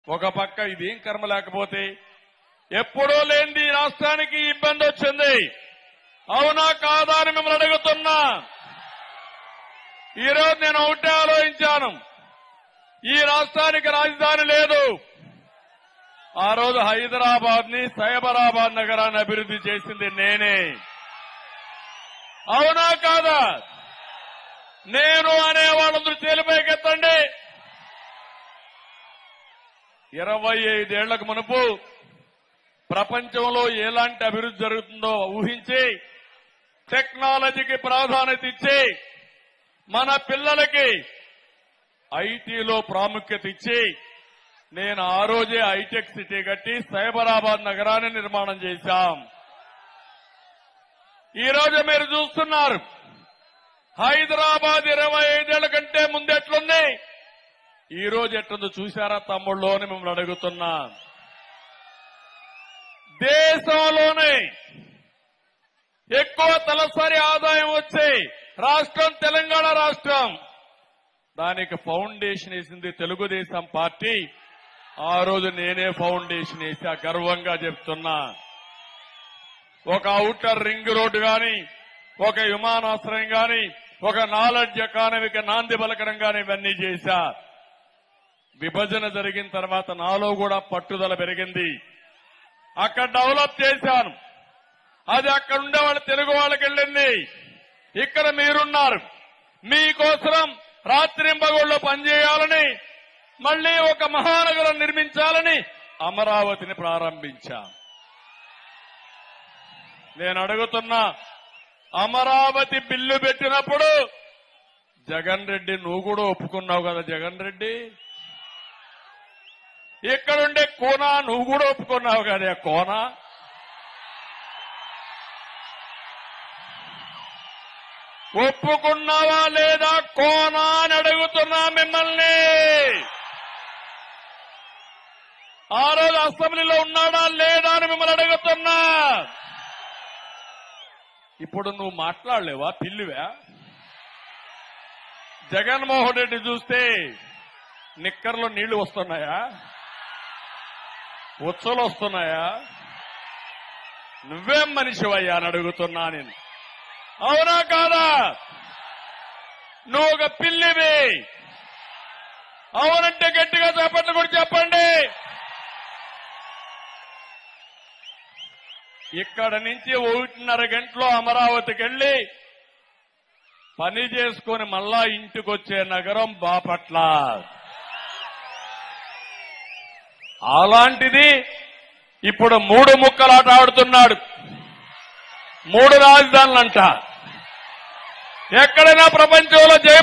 ఒక పక్క ఇదేం కర్మ లేకపోతే ఎప్పుడూ లేనిది ఈ రాష్ట్రానికి ఇబ్బంది వచ్చింది అవునా కాదా అని మిమ్మల్ని అడుగుతున్నా ఈరోజు నేను ఒకటే ఆలోచించాను ఈ రాష్ట్రానికి రాజధాని లేదు ఆ రోజు హైదరాబాద్ ని సైబరాబాద్ నగరాన్ని అభివృద్ధి చేసింది నేనే అవునా కాదా నేను అనే వాళ్ళందరూ చేలిపైకెత్తండి ఇరవై ఐదేళ్లకు మునుపు ప్రపంచంలో ఎలాంటి అభివృద్ధి జరుగుతుందో ఊహించి టెక్నాలజీకి ప్రాధాన్యత ఇచ్చి మన పిల్లలకి ఐటీలో ప్రాముఖ్యత ఇచ్చి నేను ఆ రోజే హైటెక్ సిటీ కట్టి సైబరాబాద్ నగరాన్ని నిర్మాణం చేశాం ఈ రోజు మీరు చూస్తున్నారు హైదరాబాద్ ఇరవై ఐదేళ్ల కంటే ముందు ఎట్లుంది ఈ రోజు ఎట్లుందో చూశారా తమ్ముళ్ళు అని మిమ్మల్ని అడుగుతున్నా దేశంలోనే ఎక్కువ తలసరి ఆదాయం వచ్చే రాష్ట్రం తెలంగాణ రాష్ట్రం దానికి ఫౌండేషన్ వేసింది తెలుగుదేశం పార్టీ ఆ రోజు నేనే ఫౌండేషన్ వేసా గర్వంగా చెప్తున్నా ఒక ఔటర్ రింగ్ రోడ్డు గాని ఒక విమానాశ్రయం గాని ఒక నాలెడ్జ్ ఎకానమీకి నాంది పలకడం గాని ఇవన్నీ చేశా విభజన జరిగిన తర్వాత నాలో కూడా పట్టుదల పెరిగింది అక్కడ డెవలప్ చేశాను అది అక్కడ ఉండే వాళ్ళ తెలుగు వాళ్ళకి వెళ్ళింది ఇక్కడ మీరున్నారు మీకోసం రాత్రింబగోళ్ళు పనిచేయాలని మళ్ళీ ఒక మహానగరం నిర్మించాలని అమరావతిని ప్రారంభించాం నేను అడుగుతున్నా అమరావతి బిల్లు పెట్టినప్పుడు జగన్ రెడ్డి నువ్వు కూడా ఒప్పుకున్నావు కదా జగన్ రెడ్డి ఇక్కడుండే కోన నువ్వు కూడా ఒప్పుకున్నావు కదా కోన ఒప్పుకున్నావా లేదా కోనా అని అడుగుతున్నా మిమ్మల్ని ఆ రోజు అసెంబ్లీలో ఉన్నాడా లేదా అని మిమ్మల్ని అడుగుతున్నా ఇప్పుడు నువ్వు మాట్లాడలేవా పిల్లివా జగన్మోహన్ రెడ్డి చూస్తే నిక్కర్లో నీళ్లు వస్తున్నాయా ఉచ్చలు వస్తున్నాయా నువ్వేం మనిషివయ్యా అని అడుగుతున్నా నేను అవునా కాదా నువ్వు ఒక పిల్లివి అవునంటే గట్టిగా చెప్పండి కూడా చెప్పండి ఇక్కడ నుంచి ఒకటిన్నర గంటలో అమరావతికి వెళ్లి పని చేసుకుని మళ్ళా ఇంటికి వచ్చే నగరం బాపట్ల అలాంటిది ఇప్పుడు మూడు ముక్కలాట ఆడుతున్నాడు మూడు రాజధానులంట ఎక్కడైనా ప్రపంచంలో జయ